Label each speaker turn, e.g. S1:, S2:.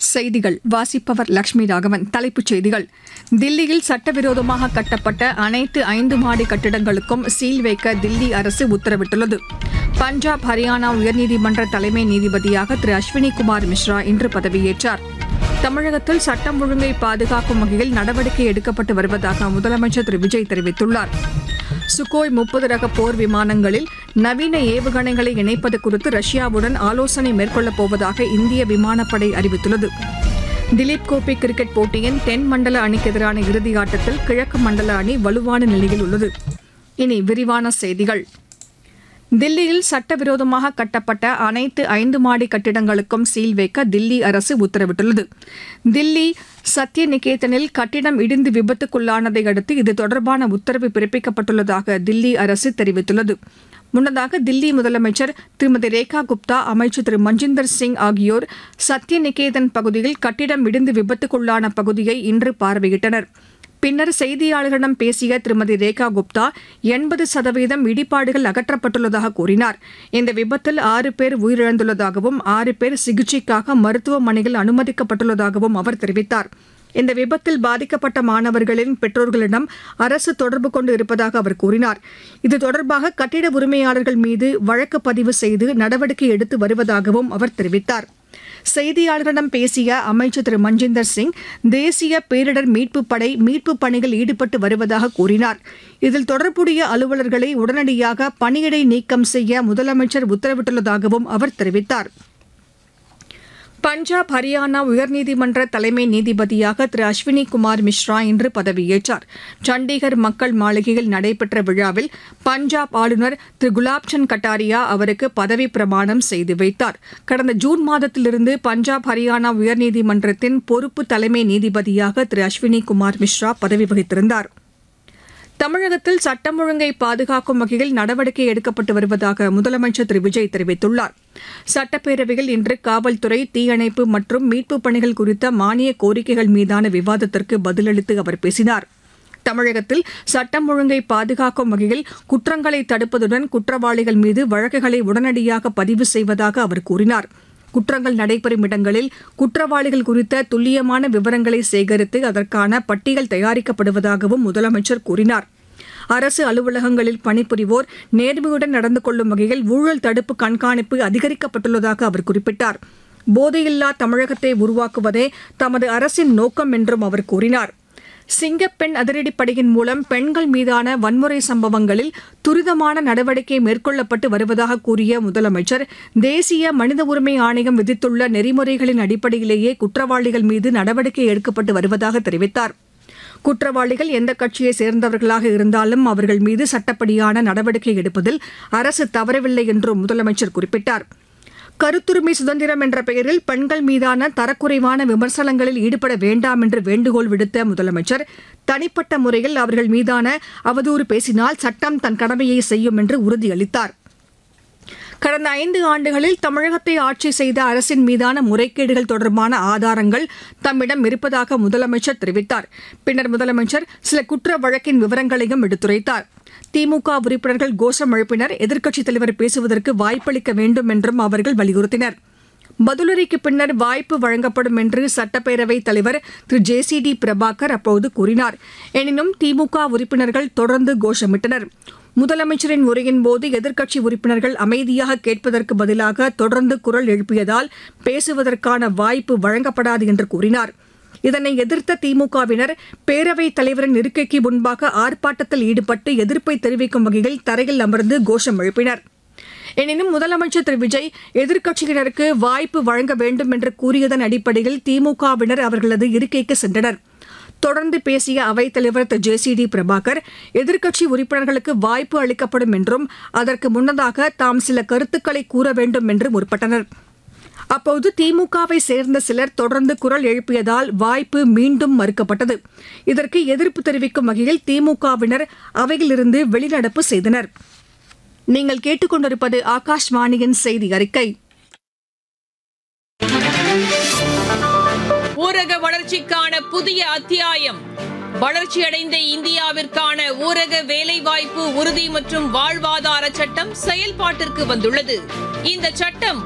S1: செய்திகள் வாசிப்பவர் லட்சுமி ராகவன் தலைப்புச் செய்திகள் தில்லியில் சட்டவிரோதமாக கட்டப்பட்ட அனைத்து ஐந்து மாடி கட்டிடங்களுக்கும் சீல் வைக்க தில்லி அரசு உத்தரவிட்டுள்ளது பஞ்சாப் ஹரியானா உயர்நீதிமன்ற தலைமை நீதிபதியாக திரு அஸ்வினி குமார் மிஸ்ரா இன்று பதவியேற்றார் தமிழகத்தில் சட்டம் ஒழுங்கை பாதுகாக்கும் வகையில் நடவடிக்கை எடுக்கப்பட்டு வருவதாக முதலமைச்சர் திரு விஜய் தெரிவித்துள்ளார் சுகோய் முப்பது ரக போர் விமானங்களில் நவீன ஏவுகணைகளை இணைப்பது குறித்து ரஷ்யாவுடன் ஆலோசனை மேற்கொள்ளப் போவதாக இந்திய விமானப்படை அறிவித்துள்ளது திலீப் கோப்பை கிரிக்கெட் போட்டியின் தென் மண்டல அணிக்கு எதிரான இறுதி ஆட்டத்தில் கிழக்கு மண்டல அணி வலுவான நிலையில் உள்ளது இனி விரிவான செய்திகள் தில்லியில் சட்டவிரோதமாக கட்டப்பட்ட அனைத்து ஐந்து மாடி கட்டிடங்களுக்கும் சீல் வைக்க தில்லி அரசு உத்தரவிட்டுள்ளது தில்லி சத்ய நிகேதனில் கட்டிடம் இடிந்து விபத்துக்குள்ளானதை அடுத்து இது தொடர்பான உத்தரவு பிறப்பிக்கப்பட்டுள்ளதாக தில்லி அரசு தெரிவித்துள்ளது முன்னதாக தில்லி முதலமைச்சர் திருமதி ரேகா குப்தா அமைச்சர் திரு மஞ்சிந்தர் சிங் ஆகியோர் சத்ய நிகேதன் பகுதியில் கட்டிடம் இடிந்து விபத்துக்குள்ளான பகுதியை இன்று பார்வையிட்டனர் பின்னர் செய்தியாளர்களிடம் பேசிய திருமதி ரேகா குப்தா எண்பது சதவீதம் இடிபாடுகள் அகற்றப்பட்டுள்ளதாக கூறினார் இந்த விபத்தில் ஆறு பேர் உயிரிழந்துள்ளதாகவும் ஆறு பேர் சிகிச்சைக்காக மருத்துவமனையில் அனுமதிக்கப்பட்டுள்ளதாகவும் அவர் தெரிவித்தார் இந்த விபத்தில் பாதிக்கப்பட்ட மாணவர்களின் பெற்றோர்களிடம் அரசு தொடர்பு கொண்டு இருப்பதாக அவர் கூறினார் இது தொடர்பாக கட்டிட உரிமையாளர்கள் மீது வழக்கு பதிவு செய்து நடவடிக்கை எடுத்து வருவதாகவும் அவர் தெரிவித்தார் செய்தியாளர்களிடம் பேசிய அமைச்சர் திரு மஞ்சிந்தர் சிங் தேசிய பேரிடர் மீட்புப் படை மீட்புப் பணியில் ஈடுபட்டு வருவதாக கூறினார் இதில் தொடர்புடைய அலுவலர்களை உடனடியாக பணியிடை நீக்கம் செய்ய முதலமைச்சர் உத்தரவிட்டுள்ளதாகவும் அவர் தெரிவித்தார் பஞ்சாப் ஹரியானா உயர்நீதிமன்ற தலைமை நீதிபதியாக திரு அஸ்வினி குமார் மிஸ்ரா இன்று பதவியேற்றார் சண்டிகர் மக்கள் மாளிகையில் நடைபெற்ற விழாவில் பஞ்சாப் ஆளுநர் திரு குலாப்சந்த் கட்டாரியா அவருக்கு பதவி பிரமாணம் செய்து வைத்தார் கடந்த ஜூன் மாதத்திலிருந்து பஞ்சாப் ஹரியானா உயர்நீதிமன்றத்தின் பொறுப்பு தலைமை நீதிபதியாக திரு அஸ்வினி குமார் மிஸ்ரா பதவி வகித்திருந்தார் தமிழகத்தில் சட்டம் ஒழுங்கை பாதுகாக்கும் வகையில் நடவடிக்கை எடுக்கப்பட்டு வருவதாக முதலமைச்சர் திரு விஜய் தெரிவித்துள்ளார் சட்டப்பேரவையில் இன்று காவல்துறை தீயணைப்பு மற்றும் மீட்புப் பணிகள் குறித்த மானிய கோரிக்கைகள் மீதான விவாதத்திற்கு பதிலளித்து அவர் பேசினார் தமிழகத்தில் சட்டம் ஒழுங்கை பாதுகாக்கும் வகையில் குற்றங்களை தடுப்பதுடன் குற்றவாளிகள் மீது வழக்குகளை உடனடியாக பதிவு செய்வதாக அவர் கூறினார் குற்றங்கள் நடைபெறும் இடங்களில் குற்றவாளிகள் குறித்த துல்லியமான விவரங்களை சேகரித்து அதற்கான பட்டியல் தயாரிக்கப்படுவதாகவும் முதலமைச்சர் கூறினார் அரசு அலுவலகங்களில் பணிபுரிவோர் நேர்மையுடன் நடந்து கொள்ளும் வகையில் ஊழல் தடுப்பு கண்காணிப்பு அதிகரிக்கப்பட்டுள்ளதாக அவர் குறிப்பிட்டார் போதையில்லா தமிழகத்தை உருவாக்குவதே தமது அரசின் நோக்கம் என்றும் அவர் கூறினார் சிங்கப்பெண் அதிரடிப்படையின் மூலம் பெண்கள் மீதான வன்முறை சம்பவங்களில் துரிதமான நடவடிக்கை மேற்கொள்ளப்பட்டு வருவதாக கூறிய முதலமைச்சர் தேசிய மனித உரிமை ஆணையம் விதித்துள்ள நெறிமுறைகளின் அடிப்படையிலேயே குற்றவாளிகள் மீது நடவடிக்கை எடுக்கப்பட்டு வருவதாக தெரிவித்தார் குற்றவாளிகள் எந்த கட்சியை சேர்ந்தவர்களாக இருந்தாலும் அவர்கள் மீது சட்டப்படியான நடவடிக்கை எடுப்பதில் அரசு தவறவில்லை என்றும் முதலமைச்சர் குறிப்பிட்டார் கருத்துரிமை சுதந்திரம் என்ற பெயரில் பெண்கள் மீதான தரக்குறைவான விமர்சனங்களில் ஈடுபட வேண்டாம் என்று வேண்டுகோள் விடுத்த முதலமைச்சர் தனிப்பட்ட முறையில் அவர்கள் மீதான அவதூறு பேசினால் சட்டம் தன் கடமையை செய்யும் என்று உறுதியளித்தார் கடந்த ஐந்து ஆண்டுகளில் தமிழகத்தை ஆட்சி செய்த அரசின் மீதான முறைகேடுகள் தொடர்பான ஆதாரங்கள் தம்மிடம் இருப்பதாக முதலமைச்சர் தெரிவித்தார் பின்னர் முதலமைச்சர் சில குற்ற வழக்கின் விவரங்களையும் எடுத்துரைத்தார் திமுக உறுப்பினர்கள் கோஷம் எழுப்பினர் எதிர்க்கட்சித் தலைவர் பேசுவதற்கு வாய்ப்பளிக்க வேண்டும் என்றும் அவர்கள் வலியுறுத்தினர் பதிலுரைக்கு பின்னர் வாய்ப்பு வழங்கப்படும் என்று சட்டப்பேரவைத் தலைவர் திரு ஜே சி டி பிரபாகர் அப்போது கூறினார் எனினும் திமுக உறுப்பினர்கள் தொடர்ந்து கோஷமிட்டனர் முதலமைச்சரின் உரையின் போது எதிர்க்கட்சி உறுப்பினர்கள் அமைதியாக கேட்பதற்கு பதிலாக தொடர்ந்து குரல் எழுப்பியதால் பேசுவதற்கான வாய்ப்பு வழங்கப்படாது என்று கூறினார் இதனை எதிர்த்த திமுகவினர் பேரவைத் தலைவரின் இருக்கைக்கு முன்பாக ஆர்ப்பாட்டத்தில் ஈடுபட்டு எதிர்ப்பை தெரிவிக்கும் வகையில் தரையில் அமர்ந்து கோஷம் எழுப்பினர் எனினும் முதலமைச்சர் திரு விஜய் எதிர்க்கட்சியினருக்கு வாய்ப்பு வழங்க வேண்டும் என்று கூறியதன் அடிப்படையில் திமுகவினர் அவர்களது இருக்கைக்கு சென்றனர் தொடர்ந்து பேசிய அவைத்தலைவர் திரு ஜே சி டி பிரபாகர் எதிர்க்கட்சி உறுப்பினர்களுக்கு வாய்ப்பு அளிக்கப்படும் என்றும் அதற்கு முன்னதாக தாம் சில கருத்துக்களை கூற வேண்டும் என்று முற்பட்டனர் அப்போது திமுகவை சேர்ந்த சிலர் தொடர்ந்து குரல் எழுப்பியதால் வாய்ப்பு மீண்டும் மறுக்கப்பட்டது இதற்கு எதிர்ப்பு தெரிவிக்கும் வகையில் திமுகவினர் அவையிலிருந்து வெளிநடப்பு செய்தனர் நீங்கள் கேட்டுக்கொண்டிருப்பது ஆகாஷ்வாணியின் செய்தி அறிக்கை
S2: ஊரக வளர்ச்சிக்கான புதிய அத்தியாயம் வளர்ச்சியடைந்த இந்தியாவிற்கான ஊரக வேலைவாய்ப்பு உறுதி மற்றும் வாழ்வாதார சட்டம் செயல்பாட்டிற்கு வந்துள்ளது இந்த சட்டம்